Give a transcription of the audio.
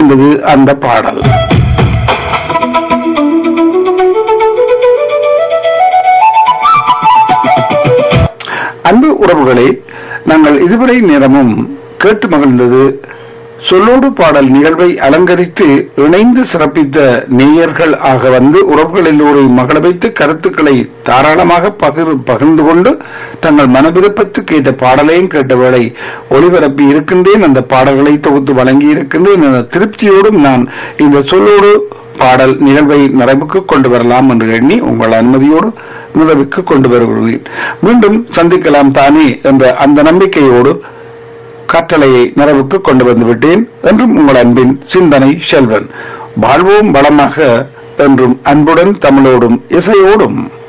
வந்தது அந்த பாடல் அன்பு உறவுகளே நாங்கள் இதுவரை நேரமும் கேட்டு மகிழ்ந்தது சொல்லோடு பாடல் நிகழ்வை அலங்கரித்து இணைந்து சிறப்பித்த நேயர்கள் ஆக வந்து உறவுகள் எல்லோரையும் மகள வைத்து கருத்துக்களை தாராளமாக பகிர் பகிர்ந்து கொண்டு தங்கள் மனவிருப்பத்து கேட்ட பாடலையும் கேட்ட வேளை ஒளிபரப்பி இருக்கின்றேன் அந்த பாடல்களை தொகுத்து வழங்கி இருக்கின்றேன் என்ற திருப்தியோடும் நான் இந்த சொல்லோடு பாடல் நிகழ்வை நிறைவுக்கு கொண்டு வரலாம் என்று எண்ணி உங்கள் அனுமதியோடு நிறைவுக்கு கொண்டு வருகிறேன் மீண்டும் சந்திக்கலாம் தானே என்ற அந்த நம்பிக்கையோடு கட்டளையை நிறைவுக்கு கொண்டு வந்து விட்டேன் என்றும் உங்கள் அன்பின் சிந்தனை செல்வன் வாழ்வோம் வளமாக என்றும் அன்புடன் தமிழோடும் இசையோடும்